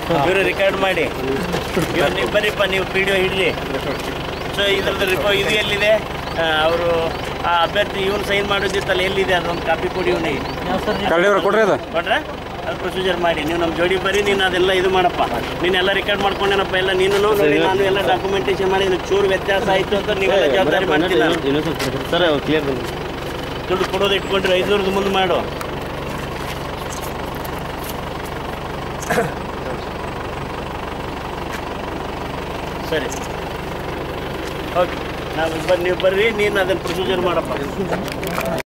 ಇವರು ರೆಕಾರ್ಡ್ ಮಾಡಿ ಇವ್ರು ನೀವು ಬರ್ರಿಪ್ಪ ನೀವು ವಿಡಿಯೋ ಹಿಡಲಿ ಸೊ ಇದ್ರದ್ದು ರಿಪೋ ಇದು ಎಲ್ಲಿದೆ ಅವರು ಆ ಅಭ್ಯರ್ಥಿ ಇವನು ಸೈನ್ ಮಾಡೋದಿತ್ತಲ್ಲ ಎಲ್ಲಿದೆ ಅದೊಂದು ಕಾಪಿ ಕೊಡಿ ಇವನಿಗೆ ಕಳ್ಳಿಯವ್ರು ಕೊಡ್ರಿ ಅದು ಕೊಟ್ರೆ ಅದು ಪ್ರೊಸೀಜರ್ ಮಾಡಿ ನೀವು ನಮ್ಮ ಜೋಡಿ ಬರ್ರಿ ನೀನು ಅದೆಲ್ಲ ಇದು ಮಾಡಪ್ಪ ನೀನೆಲ್ಲ ರೆಕಾರ್ಡ್ ಮಾಡ್ಕೊಂಡೇನಪ್ಪ ಎಲ್ಲ ನೀನು ನೋಡಿ ನಾನು ಎಲ್ಲ ಡಾಕ್ಯುಮೆಂಟೇಶನ್ ಮಾಡಿ ಇದು ಚೂರು ವ್ಯತ್ಯಾಸ ಆಯಿತು ಅಂತ ನೀವೆಲ್ಲ ಜವಾಬ್ದಾರಿ ಮಾಡ್ತಿಲ್ಲ ಸರ್ ಕ್ಲಿಯರ್ ದುಡ್ಡು ಕೊಡೋದು ಇಟ್ಕೊಂಡ್ರೆ ಐದುನೂರದು ಮುಂದೆ ಮಾಡು ಸರಿ ಓಕೆ ನಾವು ಬನ್ನಿ ನೀವು ಬರ್ರಿ ನೀನು ಅದನ್ನು ಪ್ರೊಸೀಜರ್ ಮಾಡಪ್ಪ